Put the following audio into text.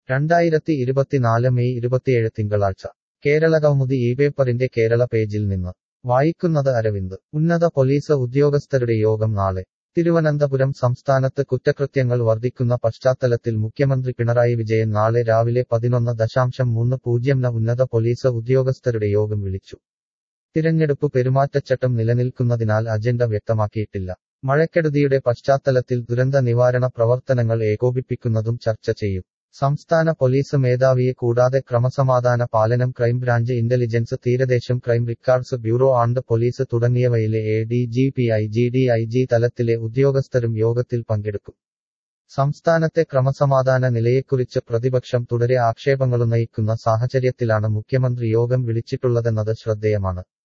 രണ്ടായിരത്തി ഇരുപത്തിനാല് മെയ് ഇരുപത്തിയേഴ് തിങ്കളാഴ്ച കേരള കൗമുദി ഈ പേപ്പറിന്റെ കേരള പേജിൽ നിന്ന് വായിക്കുന്നത് അരവിന്ദ് ഉന്നത പോലീസ് ഉദ്യോഗസ്ഥരുടെ യോഗം നാളെ തിരുവനന്തപുരം സംസ്ഥാനത്ത് കുറ്റകൃത്യങ്ങൾ വർദ്ധിക്കുന്ന പശ്ചാത്തലത്തിൽ മുഖ്യമന്ത്രി പിണറായി വിജയൻ നാളെ രാവിലെ പതിനൊന്ന് ദശാംശം മൂന്ന് പൂജ്യം ന ഉന്നത പോലീസ് ഉദ്യോഗസ്ഥരുടെ യോഗം വിളിച്ചു തിരഞ്ഞെടുപ്പ് പെരുമാറ്റച്ചട്ടം നിലനിൽക്കുന്നതിനാൽ അജണ്ട വ്യക്തമാക്കിയിട്ടില്ല മഴക്കെടുതിയുടെ പശ്ചാത്തലത്തിൽ ദുരന്ത നിവാരണ പ്രവർത്തനങ്ങൾ ഏകോപിപ്പിക്കുന്നതും ചർച്ച ചെയ്യും സംസ്ഥാന പോലീസ് മേധാവിയെ കൂടാതെ ക്രമസമാധാന പാലനം ക്രൈംബ്രാഞ്ച് ഇന്റലിജൻസ് തീരദേശം crime records bureau and police തുടങ്ങിയവയിലെ A D G P I G D I G തലത്തിലെ ഉദ്യോഗസ്ഥരും യോഗത്തിൽ പങ്കെടുക്കും സംസ്ഥാനത്തെ ക്രമസമാധാന നിലയെക്കുറിച്ച് പ്രതിപക്ഷം തുടരെ ആക്ഷേപങ്ങളുന്നയിക്കുന്ന സാഹചര്യത്തിലാണ് മുഖ്യമന്ത്രി യോഗം വിളിച്ചിട്ടുള്ളതെന്നത് ശ്രദ്ധേയമാണ്